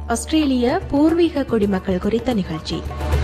ஆஸ்திரேலிய பூர்வீக குடிமக்கள் குறித்த நிகழ்ச்சி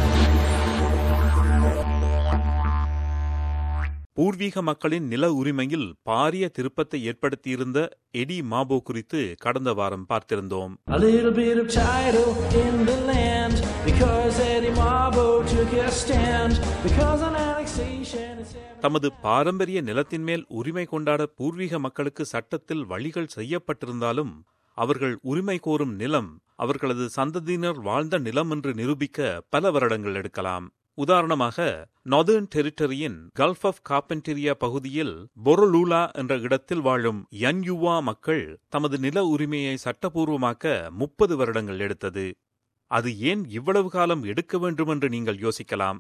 பூர்வீக மக்களின் நில உரிமையில் பாரிய திருப்பத்தை ஏற்படுத்தியிருந்த எடி மாபோ குறித்து கடந்த வாரம் பார்த்திருந்தோம் A little bit of title in the land because Eddie Marbo took a stand because on annexation in seven- தமது பாரம்பரிய நிலத்தின் மேல் உரிமை கொண்டாட பூர்வீக மக்களுக்கு சட்டத்தில் வழிகள் செய்யப்பட்டிருந்தாலும் அவர்கள் உரிமை கோரும் நிலம் அவர்களது சந்ததியினர் வாழ்ந்த நிலம் என்று நிரூபிக்க பல வருடங்கள் எடுக்கலாம் உதாரணமாக நார்தர்ன் டெரிட்டரியின் கல்ஃப் ஆஃப் காப்பென்டீரியா பகுதியில் பொரலூலா என்ற இடத்தில் வாழும் யன்யுவா மக்கள் தமது நில உரிமையை சட்டபூர்வமாக்க முப்பது வருடங்கள் எடுத்தது அது ஏன் இவ்வளவு காலம் எடுக்க வேண்டும் என்று நீங்கள் யோசிக்கலாம்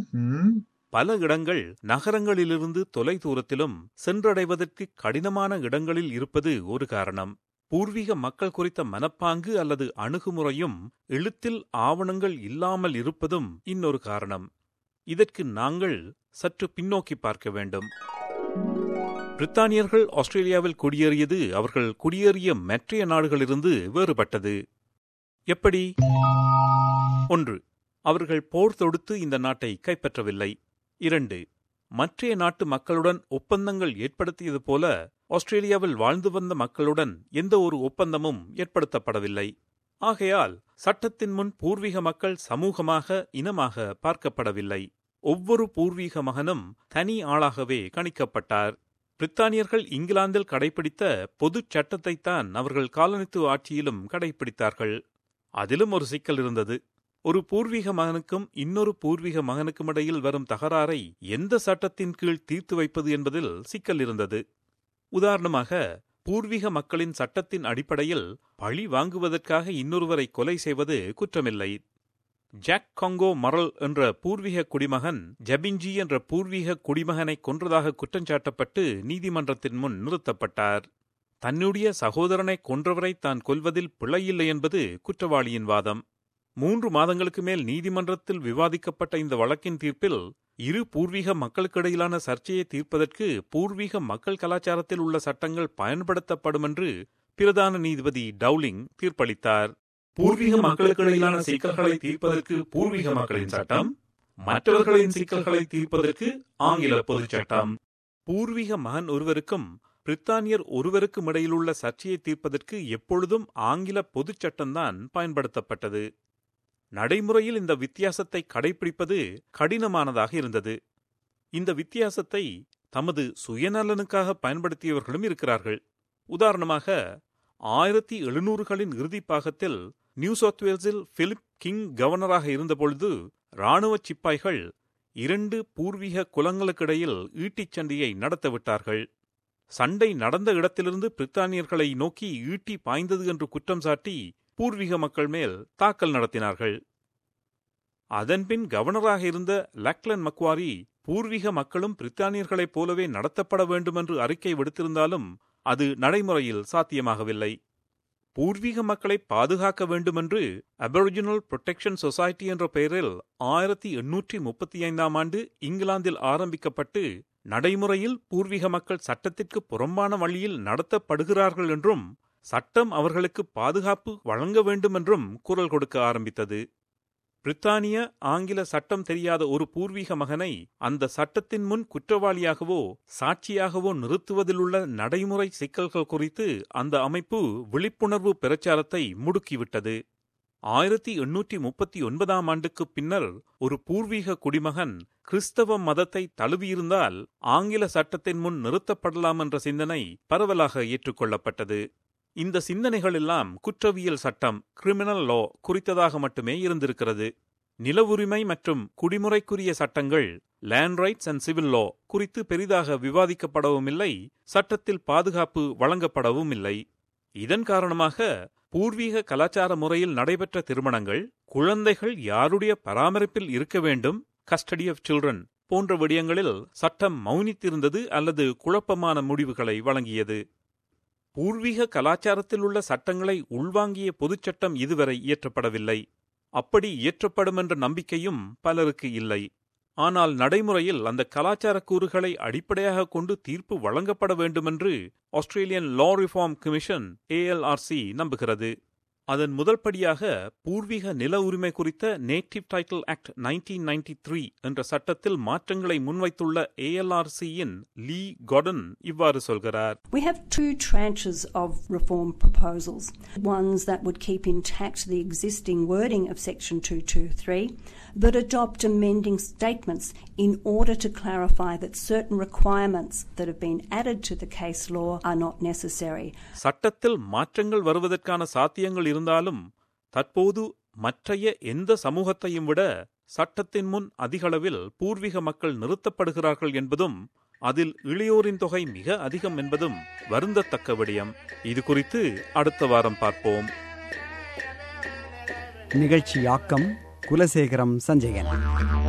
பல இடங்கள் நகரங்களிலிருந்து தொலை தூரத்திலும் சென்றடைவதற்கு கடினமான இடங்களில் இருப்பது ஒரு காரணம் பூர்வீக மக்கள் குறித்த மனப்பாங்கு அல்லது அணுகுமுறையும் எழுத்தில் ஆவணங்கள் இல்லாமல் இருப்பதும் இன்னொரு காரணம் இதற்கு நாங்கள் சற்று பின்னோக்கி பார்க்க வேண்டும் பிரித்தானியர்கள் ஆஸ்திரேலியாவில் குடியேறியது அவர்கள் குடியேறிய மற்றைய நாடுகளிலிருந்து வேறுபட்டது எப்படி ஒன்று அவர்கள் போர் தொடுத்து இந்த நாட்டை கைப்பற்றவில்லை இரண்டு மற்றைய நாட்டு மக்களுடன் ஒப்பந்தங்கள் ஏற்படுத்தியது போல ஆஸ்திரேலியாவில் வாழ்ந்து வந்த மக்களுடன் எந்த ஒரு ஒப்பந்தமும் ஏற்படுத்தப்படவில்லை ஆகையால் சட்டத்தின் முன் பூர்வீக மக்கள் சமூகமாக இனமாக பார்க்கப்படவில்லை ஒவ்வொரு பூர்வீக மகனும் தனி ஆளாகவே கணிக்கப்பட்டார் பிரித்தானியர்கள் இங்கிலாந்தில் கடைபிடித்த பொதுச் சட்டத்தைத்தான் அவர்கள் காலனித்துவ ஆட்சியிலும் கடைபிடித்தார்கள் அதிலும் ஒரு சிக்கல் இருந்தது ஒரு பூர்வீக மகனுக்கும் இன்னொரு பூர்வீக மகனுக்கும் இடையில் வரும் தகராறை எந்த சட்டத்தின் கீழ் தீர்த்து வைப்பது என்பதில் சிக்கல் இருந்தது உதாரணமாக பூர்வீக மக்களின் சட்டத்தின் அடிப்படையில் பழி வாங்குவதற்காக இன்னொருவரை கொலை செய்வது குற்றமில்லை ஜாக் காங்கோ மரல் என்ற பூர்வீக குடிமகன் ஜபின்ஜி என்ற பூர்வீக குடிமகனை கொன்றதாக குற்றஞ்சாட்டப்பட்டு நீதிமன்றத்தின் முன் நிறுத்தப்பட்டார் தன்னுடைய சகோதரனை கொன்றவரை தான் கொல்வதில் பிழையில்லை என்பது குற்றவாளியின் வாதம் மூன்று மாதங்களுக்கு மேல் நீதிமன்றத்தில் விவாதிக்கப்பட்ட இந்த வழக்கின் தீர்ப்பில் இரு பூர்வீக மக்களுக்கிடையிலான சர்ச்சையை தீர்ப்பதற்கு பூர்வீக மக்கள் கலாச்சாரத்தில் உள்ள சட்டங்கள் பயன்படுத்தப்படும் என்று பிரதான நீதிபதி டவுலிங் தீர்ப்பளித்தார் பூர்வீக மக்களுக்கிடையிலான சிக்கல்களை தீர்ப்பதற்கு பூர்வீக மக்களின் சட்டம் மற்றவர்களின் சிக்கல்களை தீர்ப்பதற்கு ஆங்கில பொதுச் சட்டம் பூர்வீக மகன் ஒருவருக்கும் பிரித்தானியர் ஒருவருக்கும் இடையிலுள்ள சர்ச்சையை தீர்ப்பதற்கு எப்பொழுதும் ஆங்கில பொதுச் சட்டம்தான் பயன்படுத்தப்பட்டது நடைமுறையில் இந்த வித்தியாசத்தை கடைபிடிப்பது கடினமானதாக இருந்தது இந்த வித்தியாசத்தை தமது சுயநலனுக்காக பயன்படுத்தியவர்களும் இருக்கிறார்கள் உதாரணமாக ஆயிரத்தி எழுநூறுகளின் இறுதிப் பாகத்தில் நியூ சவுத் வேல்ஸில் பிலிப் கிங் கவர்னராக இருந்தபொழுது இராணுவ சிப்பாய்கள் இரண்டு பூர்வீக குலங்களுக்கிடையில் ஈட்டிச் சண்டையை நடத்தவிட்டார்கள் சண்டை நடந்த இடத்திலிருந்து பிரித்தானியர்களை நோக்கி ஈட்டி பாய்ந்தது என்று குற்றம் சாட்டி பூர்வீக மக்கள் மேல் தாக்கல் நடத்தினார்கள் அதன்பின் கவர்னராக இருந்த லக்லன் மக்வாரி பூர்வீக மக்களும் பிரித்தானியர்களைப் போலவே நடத்தப்பட வேண்டுமென்று அறிக்கை விடுத்திருந்தாலும் அது நடைமுறையில் சாத்தியமாகவில்லை பூர்வீக மக்களை பாதுகாக்க வேண்டுமென்று அபரிஜினல் புரொடெக்ஷன் சொசைட்டி என்ற பெயரில் ஆயிரத்தி எண்ணூற்றி முப்பத்தி ஐந்தாம் ஆண்டு இங்கிலாந்தில் ஆரம்பிக்கப்பட்டு நடைமுறையில் பூர்வீக மக்கள் சட்டத்திற்கு புறம்பான வழியில் நடத்தப்படுகிறார்கள் என்றும் சட்டம் அவர்களுக்கு பாதுகாப்பு வழங்க வேண்டுமென்றும் குரல் கொடுக்க ஆரம்பித்தது பிரித்தானிய ஆங்கில சட்டம் தெரியாத ஒரு பூர்வீக மகனை அந்த சட்டத்தின் முன் குற்றவாளியாகவோ சாட்சியாகவோ நிறுத்துவதிலுள்ள நடைமுறை சிக்கல்கள் குறித்து அந்த அமைப்பு விழிப்புணர்வு பிரச்சாரத்தை முடுக்கிவிட்டது ஆயிரத்தி எண்ணூற்றி முப்பத்தி ஒன்பதாம் ஆண்டுக்கு பின்னர் ஒரு பூர்வீக குடிமகன் கிறிஸ்தவ மதத்தை தழுவியிருந்தால் ஆங்கில சட்டத்தின் முன் நிறுத்தப்படலாம் என்ற சிந்தனை பரவலாக ஏற்றுக்கொள்ளப்பட்டது இந்த சிந்தனைகள் எல்லாம் குற்றவியல் சட்டம் கிரிமினல் லா குறித்ததாக மட்டுமே இருந்திருக்கிறது நில உரிமை மற்றும் குடிமுறைக்குரிய சட்டங்கள் land rights and civil law குறித்து பெரிதாக விவாதிக்கப்படவும் இல்லை சட்டத்தில் பாதுகாப்பு வழங்கப்படவும் இல்லை இதன் காரணமாக பூர்வீக கலாச்சார முறையில் நடைபெற்ற திருமணங்கள் குழந்தைகள் யாருடைய பராமரிப்பில் இருக்க வேண்டும் கஸ்டடி ஆஃப் சில்ட்ரன் போன்ற விடயங்களில் சட்டம் மௌனித்திருந்தது அல்லது குழப்பமான முடிவுகளை வழங்கியது பூர்வீக கலாச்சாரத்தில் உள்ள சட்டங்களை உள்வாங்கிய பொதுச் சட்டம் இதுவரை இயற்றப்படவில்லை அப்படி இயற்றப்படும் என்ற நம்பிக்கையும் பலருக்கு இல்லை ஆனால் நடைமுறையில் அந்த கலாச்சார கூறுகளை அடிப்படையாக கொண்டு தீர்ப்பு வழங்கப்பட வேண்டுமென்று Australian Law Reform Commission ALRC நம்புகிறது அதன் முதல் படியாக பூர்வீக நில உரிமை குறித்த நேட்டிவ் டைட்டில் ஆக்ட் 1993 என்ற சட்டத்தில் மாற்றங்களை முன்வைத்துள்ள ஏஎல்ஆர்சியின் லீ கார்டன் இவ்வாறு சொல்கிறார் We have two tranches of reform proposals. Ones that would keep intact the existing wording of Section 223, but adopt amending statements in order to clarify that certain requirements that have been added to the case law are not necessary. சட்டத்தில் மாற்றங்கள் வருவதற்கான சாத்தியங்கள் இருந்தாலும் தற்போது மற்றைய எந்த சமூகத்தையும் விட சட்டத்தின் முன் அதிகளவில் பூர்வீக மக்கள் நிறுத்தப்படுகிறார்கள் என்பதும் அதில் இளையோரின் தொகை மிக அதிகம் என்பதும் வருந்தத்தக்க விடயம் இது குறித்து அடுத்த வாரம் பார்ப்போம் நிகழ்ச்சியாக்கம் குலசேகரம் சஞ்சயன்